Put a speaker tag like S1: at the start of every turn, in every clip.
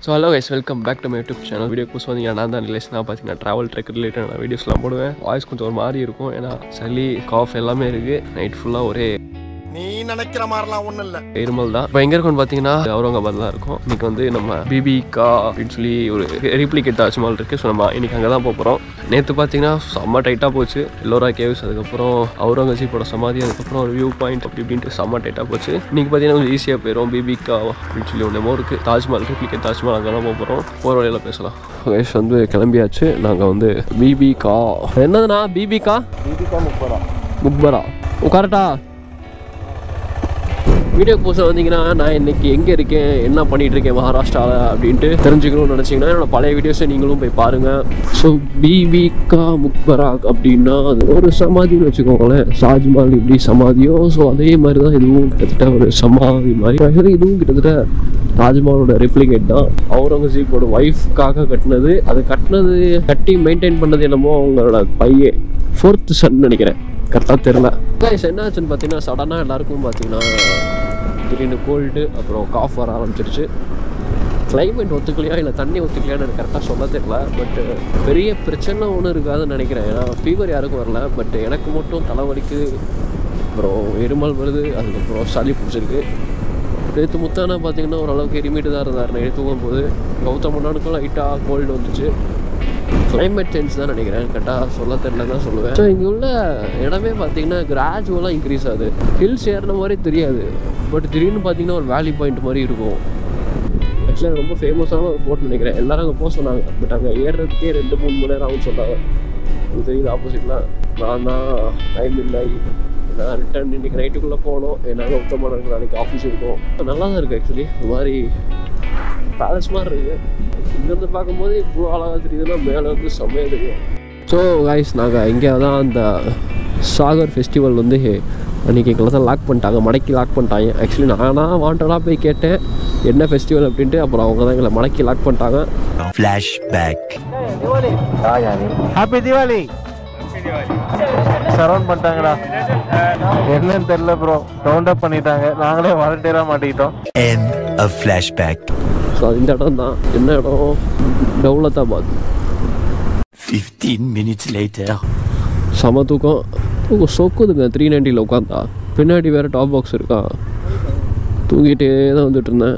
S1: So hello guys welcome back to my YouTube channel video புதுசு வந்தீங்கன்னா நான் தான் ரிலேஷனாக பார்த்தீங்கன்னா ட்ராவல் ட்ரெக் ரிலேட்டட் வீடியோஸ்லாம் போடுவேன் வாய்ஸ் கொஞ்சம் ஒரு மாதிரி இருக்கும் ஏன்னா சளி காஃப் எல்லாமே இருக்குது நைட் ஃபுல்லாக ஒரே
S2: நீ நினைக்கிற மாதிரிலாம் ஒண்ணும் இல்ல
S1: இருமல் தான் இப்போ எங்கே இருக்கும்னு பார்த்தீங்கன்னா அவுரங்காபாத் தான் இருக்கும் இன்னைக்கு வந்து நம்ம பிபிகா அப்படின்னு சொல்லி ஒரு ரீப்ளிகேட் தாஜ்மஹால் இருக்குது ஸோ நம்ம இன்னைக்கு அங்கே தான் போக போகிறோம் நேற்று பார்த்தீங்கன்னா செம்ம டைட்டாக போச்சு எல்லோரா கேவ்ஸ் அதுக்கப்புறம் அவுரங்கசீப்போட சமாதி அதுக்கப்புறம் ஒரு வியூ பாயிண்ட் அப்படி இப்படின்ட்டு செம்ம டைட்டாக போச்சு இன்னைக்கு பார்த்தீங்கன்னா கொஞ்சம் ஈஸியாக போயிடும் பிபிகா அப்படின்னு சொல்லி ஒன்று இருக்குது தாஜ்மஹால் ரீப்ளிகேட் தாஜ்மஹால் அங்கே தான் போக போகிறோம் போகிற வழியில் பேசலாம் வயசு வந்து கிளம்பியாச்சு நாங்கள் வந்து பிபிகா என்னதுண்ணா பிபிகா
S2: தீபிகா முப்பதா
S1: முக்பரா கரெக்டா வீடியோ போஸ்ட் வந்தீங்கன்னா நான் இன்னைக்கு எங்கே இருக்கேன் என்ன பண்ணிட்டு இருக்கேன் மகாராஷ்டிராவில் அப்படின்ட்டு தெரிஞ்சுக்கணும்னு நினச்சிங்கன்னா என்னோட பழைய வீடியோஸை நீங்களும் போய் பாருங்கள் ஸோ பிபிகா முக்பராக் அப்படின்னா அது ஒரு சமாதின்னு வச்சுக்கோங்களேன் ஷாஜ்மஹால் இப்படி சமாதியோ ஸோ அதே மாதிரி தான் இதுவும் கிட்டத்தட்ட ஒரு சமாதி மாதிரி Actually இதுவும் கிட்டத்தட்ட தாஜ்மஹாலோட ரெப்ளிகேட் தான் அவுரங்கசீப்போட ஒய்ஃப்காக கட்டினது அது கட்டினது கட்டி மெயின்டைன் பண்ணது என்னமோ அவங்களோட பையன் ஃபோர்த் சன் நினைக்கிறேன் கரெக்டாக தெரில கைஸ் என்ன ஆச்சுன்னு பார்த்தீங்கன்னா சடனாக எல்லாருக்கும் பார்த்தீங்கன்னா திடீர்னு கோல்டு அப்புறம் காஃப் வர ஆரம்பிச்சிருச்சு கிளைமேட் ஒத்துக்கலையா இல்லை தண்ணி ஒத்துக்கலையான்னு எனக்கு கரெக்டாக சொல்ல தெரியல பட் பெரிய பிரச்சனை ஒன்றும் இருக்காதுன்னு நினைக்கிறேன் ஏன்னா ஃபீவர் யாருக்கும் வரல பட் எனக்கு மட்டும் தலைவலிக்கு அப்புறம் இருமல் வருது அதுக்கப்புறம் சளி பிடிச்சிருக்கு நேற்று முத்தானா பார்த்தீங்கன்னா ஓரளவுக்கு எரிமிட்டு தான் இருந்தார் நைட்டு தூங்கும் போது கௌதம் முன்னானுக்கும் லைட்டாக கோல்டு வந்துச்சு கிளைமேட் சேஞ்ச் தான் நினைக்கிறேன் கரெக்டாக சொல்ல தெரியல தான் சொல்லுவேன் ஸோ இங்கே உள்ள இடமே பார்த்தீங்கன்னா கிராஜுவலாக இன்க்ரீஸ் ஆகுது ஹில்ஸ் ஏறின மாதிரி தெரியாது பட் திடீர்னு பார்த்தீங்கன்னா ஒரு வேலி பாயிண்ட் மாதிரி இருக்கும் ஆக்சுவலாக ரொம்ப ஃபேமஸான ஒரு ஃபோர்ட் நினைக்கிறேன் எல்லாரும் அங்கே போக சொன்னாங்க பட் அங்கே ஏறுறதுக்கே ரெண்டு மூணு மணி நேரம் ஆகும்னு சொன்னாங்க உங்களுக்கு தெரியுது ஆப்போசிட்டில் நான் தான் டைம் இல்லை நான் ரிட்டர்ன் இன்னைக்கு நைட்டுக்குள்ளே போகணும் என்னால் உத்தமான நாளைக்கு ஆஃபீஸ் இருக்கும் நல்லா தான் இருக்குது ஆக்சுவலி ஒரு மாதிரி பேலஸ் மாதிரி இருக்குது இங்கேருந்து பார்க்கும்போது இவ்வளோ அழகாக தெரியுதுன்னா மேலே வந்து செம்மையாக தெரியும் ஸோ கைஸ் நாங்கள் இங்கே தான் அந்த சாகர் ஃபெஸ்டிவல் வந்து அன்றைக்கி எங்களை தான் லாக் பண்ணிட்டாங்க மடக்கி லாக் பண்ணிட்டாங்க ஆக்சுவலி நானாக வாண்டடாக போய் கேட்டேன் என்ன ஃபெஸ்டிவல் அப்படின்ட்டு அப்புறம் அவங்க தான் எங்களை மடக்கி லாக் பண்ணிட்டாங்க
S3: Flashback.
S2: ஹாப்பி தீபாவளி சரௌண்ட் பண்ணிட்டாங்கடா என்னன்னு தெரியல ப்ரோ ரவுண்ட் அப் பண்ணிட்டாங்க நாங்களே வாலண்டியரா மாட்டிக்கிட்டோம்
S3: End of flashback.
S1: ஸோ அது இந்த இடம் தான் என்ன இடம் டவுலத்தாபாத்
S3: 15 minutes later.
S1: செம தூக்கம் தூக்கம் சொக்குதுங்க த்ரீ நைன்ட்டியில் உட்காந்தா பின்னாடி வேறு டாப் பாக்ஸ் இருக்கா தூங்கிட்டே தான் வந்துட்டு இருந்தேன்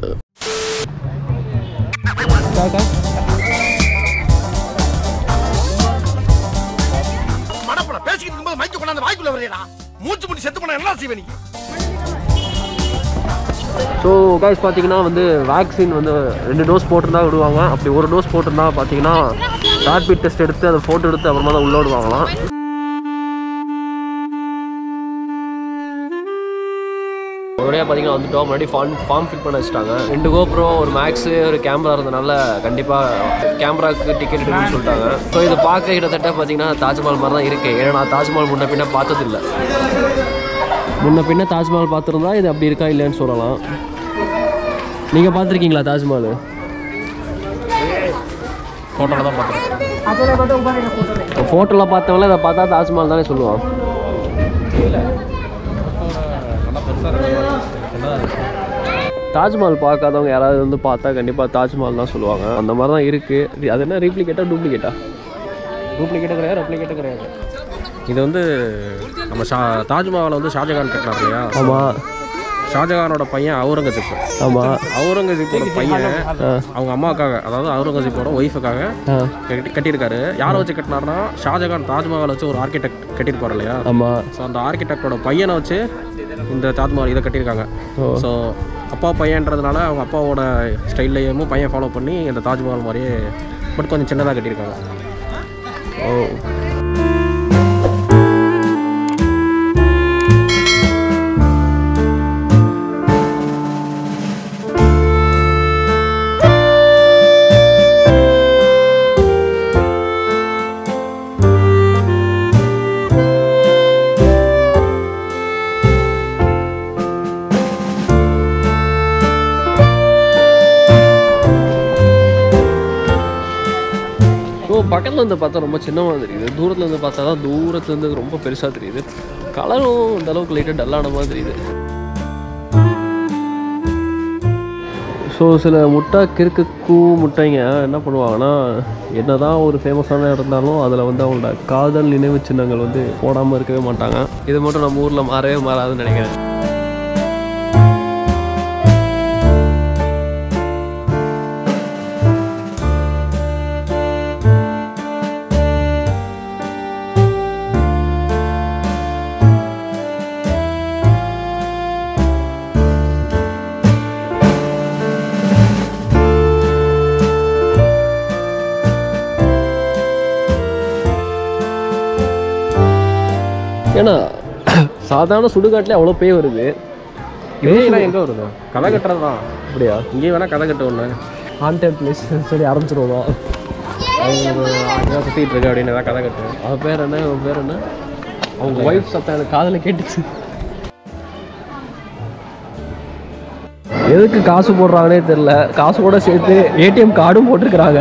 S2: மடப்பட பேசிக்கிட்டு இருக்கும்போது மைக்க கொண்டாந்து வாய்க்குள்ள வரையடா மூச்சு முடி செத்து போனா என்ன செய்வே நீ
S1: ஸோ கைஸ் பார்த்தீங்கன்னா வந்து வேக்சின் வந்து ரெண்டு டோஸ் போட்டிருந்தா விடுவாங்க அப்படி ஒரு டோஸ் போட்டிருந்தா பார்த்தீங்கன்னா ரேபிட் டெஸ்ட் எடுத்து அதை ஃபோட்டோ எடுத்து அப்புறமா தான் உள்ள விடுவாங்களாம் ஒரே பார்த்தீங்கன்னா வந்துட்டோம் முன்னாடி ஃபார்ம் ஃபார்ம் ஃபில் பண்ண வச்சுட்டாங்க ரெண்டு கோப்ரோ ஒரு மேக்ஸு ஒரு கேமரா இருந்தனால கண்டிப்பாக கேமராக்கு டிக்கெட் எடுக்கணும்னு சொல்லிட்டாங்க ஸோ இதை பார்க்க கிட்டத்தட்ட பார்த்தீங்கன்னா தாஜ்மஹால் மாதிரி தான் இருக்குது ஏன்னா நான் தாஜ்மஹால் முன்ன பின்ன பார்த்ததில்ல முன்ன பின்ன தாஜ்மஹால் பார்த்துருந்தா இது அப்படி இருக்கா இல்லைன்னு சொல்லலாம் நீங்கள் பார்த்துருக்கீங்களா தாஜ்மஹால் ஃபோட்டோவில் தான் பார்த்துருக்கேன் ஃபோட்டோவில் பார்த்தவங்கள இதை பார்த்தா தாஜ்மஹால் தானே சொல்லுவான் தாஜ்மஹால் பார்க்காதவங்க யாராவது வந்து பார்த்தா கண்டிப்பாக தாஜ்மஹால் தான் சொல்லுவாங்க அந்த மாதிரி தான் இருக்குது அது என்ன ரீப்ளிகேட்டா டூப்ளிகேட்டா டூப்ளிகேட்டாக கிடையாது ரெப்ளிகேட்டாக கிடையாது
S4: இது வந்து நம்ம ஷா தாஜ்மஹாலை வந்து ஷாஜகான் கட்டினார் இல்லையா
S1: ஆமாம்
S4: ஷாஜகானோட பையன் அவுரங்கசீப்
S1: ஆமாம்
S4: அவுரங்கசீப்போட பையன் அவங்க அம்மாவுக்காக அதாவது அவுரங்கசீப்போட ஒய்ஃபுக்காக
S1: ஆ
S4: கட்டி கட்டியிருக்காரு யாரை வச்சு கட்டினார்னா ஷாஜகான் தாஜ்மஹாலை வச்சு ஒரு ஆர்கிடெக்ட் கட்டியிருப்பார் இல்லையா
S1: ஆமாம்
S4: ஸோ அந்த ஆர்கிடெக்டோட பையனை வச்சு இந்த தாஜ்மஹால் இதை கட்டியிருக்காங்க ஸோ அப்பா பையன்றதுனால அவங்க அப்பாவோட ஸ்டைல்லையும் பையன் ஃபாலோ பண்ணி இந்த தாஜ்மஹால் மாதிரியே பட் கொஞ்சம் சின்னதாக கட்டியிருக்காங்க
S1: ஓ ஸோ பக்கத்தில் இருந்து பார்த்தா ரொம்ப சின்னமாக தெரியுது தூரத்தில் இருந்து பார்த்தா தான் தூரத்துல இருந்து ரொம்ப பெருசாக தெரியுது கலரும் இந்த அளவுக்கு லைட்டாக டல்லான மாதிரி தெரியுது ஸோ சில முட்டை கிறுக்கு கூ முட்டைங்க என்ன பண்ணுவாங்கன்னா என்னதான் ஒரு ஃபேமஸான இருந்தாலும் அதில் வந்து அவங்களோட காதல் நினைவு சின்னங்கள் வந்து போடாமல் இருக்கவே மாட்டாங்க இது மட்டும் நம்ம ஊரில் மாறவே மாறாதுன்னு நினைக்கிறேன் ஏன்னா சாதாரண சுடுகாட்டிலே அவ்வளோ பேய் வருது
S4: பேயெல்லாம் எங்கே வருது கதை கட்டுறது தான்
S1: அப்படியா
S4: இங்கேயும் வேணால் கதை கட்டு ஒன்று
S1: ஹாண்டட் பிளேஸ் சொல்லி ஆரம்பிச்சிருவோம்
S4: அங்கே சுற்றிட்டு இருக்கு அப்படின்னு ஏதாவது கதை கட்டு
S1: அவன் பேர் என்ன அவன் பேர் என்ன அவங்க ஒய்ஃப் சத்தம் எனக்கு காதில் கேட்டுச்சு எதுக்கு காசு போடுறாங்கன்னே தெரில காசு கூட சேர்த்து ஏடிஎம் கார்டும் போட்டிருக்கிறாங்க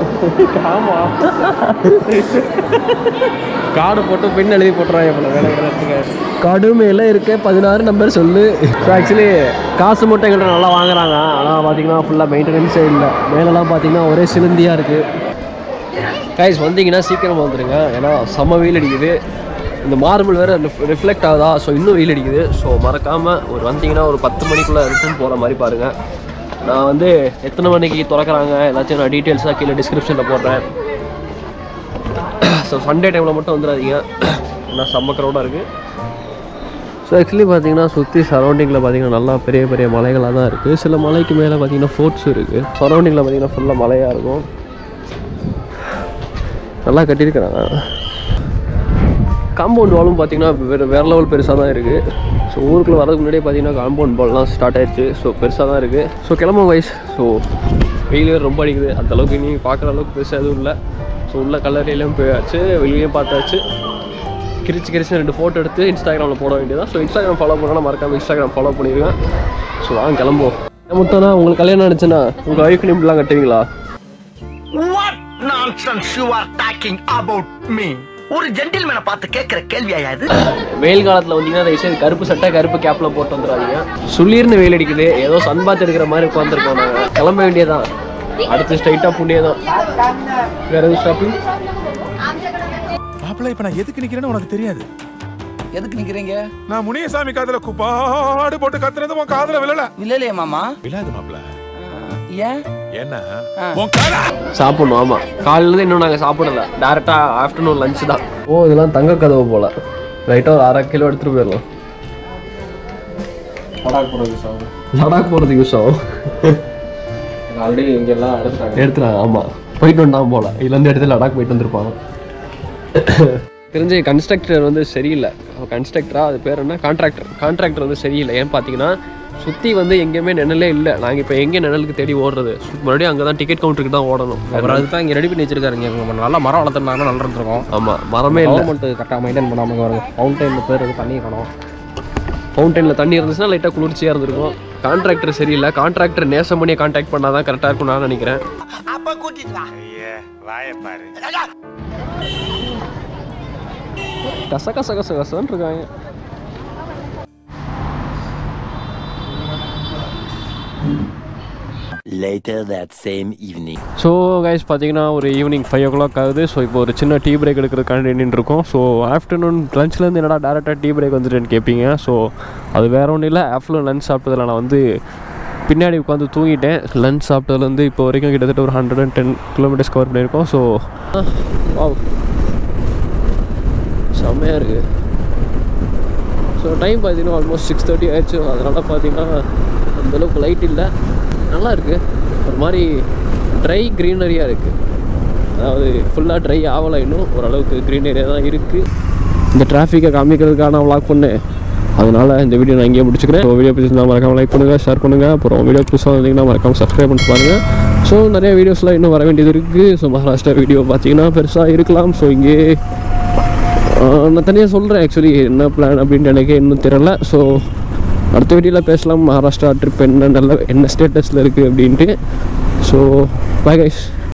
S4: கார்டு போட்டு பின் எழுதி போட்டுறாங்க போல வேலை இடத்துக்கு
S1: கடுமையில் இருக்க பதினாறு நம்பர் சொல்லு ஸோ ஆக்சுவலி காசு மட்டும் எங்கள்கிட்ட நல்லா வாங்குறாங்க ஆனால் பார்த்தீங்கன்னா ஃபுல்லாக மெயின்டெனன்ஸே இல்லை மேலெல்லாம் பார்த்தீங்கன்னா ஒரே சிலந்தியாக இருக்குது கைஸ் வந்தீங்கன்னா சீக்கிரமாக வந்துடுங்க ஏன்னா செம்ம வெயில் அடிக்குது இந்த மார்பிள் வேறு ரிஃப்ளெக்ட் ஆகுதா ஸோ இன்னும் வெயில் அடிக்குது ஸோ மறக்காமல் ஒரு வந்தீங்கன்னா ஒரு பத்து மணிக்குள்ளே ரிட்டர்ன் போகிற மாதிரி பாருங்கள் நான் வந்து எத்தனை மணிக்கு திறக்கறாங்க எல்லாத்தையும் நான் டீட்டெயில்ஸாக கீழே டிஸ்கிரிப்ஷனில் போடுறேன் ஸோ சண்டே டைமில் மட்டும் வந்துடாதீங்க ஏன்னா செம்ம க்ரௌடாக இருக்குது ஸோ ஆக்சுவலி பார்த்தீங்கன்னா சுற்றி சரௌண்டிங்கில் பார்த்தீங்கன்னா நல்லா பெரிய பெரிய மலைகளாக தான் இருக்குது சில மலைக்கு மேலே பார்த்தீங்கன்னா ஃபோர்ட்ஸ் இருக்குது சரௌண்டிங்கில் பார்த்தீங்கன்னா ஃபுல்லாக மலையாக இருக்கும் நல்லா கட்டியிருக்கிறாங்க காம்பவுண்ட் வாலும் பார்த்தீங்கன்னா வேறு வேறு லெவல் பெருசாக தான் இருக்குது ஸோ ஊருக்குள்ள வரதுக்கு முன்னாடியே பார்த்தீங்கன்னா காம்பவுண்ட் வால்லாம் ஸ்டார்ட் ஆயிடுச்சு ஸோ பெருசாக தான் இருக்குது ஸோ கிளம்ப வயசு ஸோ வெயில் வேறு ரொம்ப அடிக்குது அந்த அளவுக்கு இனி பார்க்குற அளவுக்கு பெருசாக எதுவும் இல்லை ஸோ உள்ள கல்லறையிலையும் போயாச்சு வெளியிலையும் பார்த்தாச்சு கிரிச்சு கிரிச்சு ரெண்டு ஃபோட்டோ எடுத்து இன்ஸ்டாகிராமில் போட வேண்டியதான் ஸோ இன்ஸ்டாகிராம் ஃபாலோ பண்ணால் மறக்காம இன்ஸ்டாகிராம் ஃபாலோ பண்ணிடுவேன் ஸோ வாங்க கிளம்புவோம் முத்தனா உங்களுக்கு கல்யாணம் ஆனிச்சுன்னா உங்கள் ஒய்ஃப் நேம்லாம் கட்டுவீங்களா
S5: What nonsense you are talking about me? ஒரு ஜென்டில்மேனை பார்த்து கேட்கிற கேள்வியா இது
S1: வெயில் காலத்தில் வந்தீங்கன்னா தயவுசெய்து கருப்பு சட்டை கருப்பு கேப்பில் போட்டு வந்துடாதீங்க சுள்ளீர்னு வெயில் அடிக்குது ஏதோ சன்பாத் எடுக்கிற மாதிரி உட்காந்துருக்கோம் நாங்கள் கிளம்ப வேண்டியதான் அடுத்து ஸ்ட்ரைட்டாக புண்ணியே தான் வேற எதுவும் ஷாப்பிங்
S6: மாப்பிள்ள இப்ப நான் எதுக்கு நிக்கிறேன்னு உனக்கு தெரியாது
S7: எதுக்கு நிக்கிறீங்க
S6: நான் முனியசாமி காதுல குப்பாடு போட்டு கத்துறது உன் காதுல விழல
S7: இல்லையே மாமா
S6: விழாது மாப்பிள்ள
S7: அஹ், ஏன்
S6: ஏன்னா
S7: ஆ.
S6: உன் காதா
S1: சாப்பிடணும் ஆமாம் காலையிலேருந்து இன்னும் நாங்கள் சாப்பிடல டேரெக்டாக ஆஃப்டர்நூன் லஞ்ச் தான் ஓ இதெல்லாம் தங்க கதவு போல் ரைட்டாக ஒரு அரை கிலோ எடுத்துகிட்டு போயிடலாம்
S4: படாக் போகிறது சார்
S1: லடாக் போகிறதுக்கு யூஸ் ஆகும்
S4: ஆல்ரெடி இங்கெல்லாம் எடுத்துட்டாங்க
S1: எடுத்துறாங்க ஆமாம் போயிட்டு வந்தான் போல இதுலேருந்து எடுத்து லடாக் போயிட்டு வந்திருப்பாங்க தெரிஞ்ச கன்ஸ்ட்ரக்டர் வந்து சரியில்லை கன்ஸ்ட்ரக்டரா அது பேர் என்ன கான்ட்ராக்டர் கான்ட்ராக்டர் வந்து சரியில்லை ஏன்னு பார்த்தீங்கன்னா சுற்றி வந்து எங்கேயுமே நிழலே இல்லை நாங்கள் இப்போ எங்கே நிழலுக்கு தேடி ஓடுறது சு- மறுபடியும் அங்கே தான் டிக்கெட் கவுண்டருக்கு தான் ஓடணும்
S4: அப்புறம் அதுக்கு தான் இங்கே ரெடி பண்ணி வச்சிருக்காரு இங்கே இவங்க நல்லா மரம் வளர்த்துருந்தாங்கன்னா நல்லா இருந்திருக்கும்
S1: ஆமாம் மரமே இல்லை
S4: கவர்மெண்ட் கரெக்டாக மெயின்டைன் பண்ணாமல் இங்கே வருங்க ஃபவுண்டைனில் பேர் இது தண்ணி காணும்
S1: ஃபவுண்டனில் தண்ணி இருந்துச்சுன்னா லைட்டாக குளிர்ச்சியாக இருந்திருக்கும் கான்ட்ராக்டர் சரியில்லை கான்ட்ராக்டர் நேசம் பண்ணி கான்டாக்ட் பண்ணால் தான் கரெக்டாக இருக்கும் நான் நினைக்கிறேன்
S5: அப்ப கூட்டிட்டு வா
S1: கச கச கச கசன்னு இருக்காங்க
S3: Later that same evening.
S1: So guys பார்த்தீங்கன்னா ஒரு ஈவினிங் ஃபைவ் ஓ கிளாக் ஆகுது ஸோ இப்போ ஒரு சின்ன டீ பிரேக் எடுக்கிறதுக்காண்டி நின்று இருக்கோம் ஸோ ஆஃப்டர்நூன் லஞ்ச்லேருந்து என்னடா டேரெக்டாக டீ பிரேக் வந்துட்டுன்னு கேட்பீங்க ஸோ அது வேற ஒன்றும் இல்லை ஆஃப்டர்நூன் லஞ்ச் சாப்பிட்டதில் நான் வந்து பின்னாடி உட்காந்து தூங்கிட்டேன் லஞ்ச் சாப்பிட்டதுலேருந்து இப்போ வரைக்கும் கிட்டத்தட்ட ஒரு hundred and ten kilometres cover பண்ணியிருக்கோம் ஸோ செம்மையாக இருக்குது ஸோ டைம் பார்த்தீங்கன்னா ஆல்மோஸ்ட் சிக்ஸ் தேர்ட்டி ஆயிடுச்சு அதனால் பார்த்தீங்கன்னா அந்தளவுக்கு லைட் இல்லை நல்லா இருக்குது ஒரு மாதிரி ட்ரை க்ரீனரியாக இருக்குது அதாவது ஃபுல்லாக ட்ரை ஆகலை இன்னும் ஓரளவுக்கு க்ரீனரியாக தான் இருக்குது இந்த டிராஃபிக்கை காமிக்கிறதுக்காக நான் vlog பண்ணேன் அதனால் இந்த வீடியோ நான் இங்கேயே முடிச்சுக்கிறேன் ஸோ வீடியோ பிடிச்சிருந்தா மறக்காம லைக் பண்ணுங்கள் ஷேர் பண்ணுங்கள் அப்புறம் வீடியோ புதுசாக வந்தீங்கன்னா மறக்காம சப்ஸ்கிரைப் பண்ணிட்டு பாருங்கள் ஸோ நிறைய வீடியோஸ்லாம் இன்னும் வர வேண்டியது இருக்குது ஸோ மகாராஷ்டிரா வீடியோ பார்த்தீங்கன்னா பெருசாக இருக்கலாம் ஸோ இங்கே ஆஹ் நான் தனியாக சொல்கிறேன் ஆக்சுவலி என்ன பிளான் அப்படின்ட்டு எனக்கு இன்னும் தெரியல ஸோ அடுத்த வீடியோவில் பேசலாம் மகாராஷ்டிரா ட்ரிப் என்ன நல்ல என்ன ஸ்டேட்டஸில் இருக்குது அப்படின்ட்டு ஸோ பை கைஸ்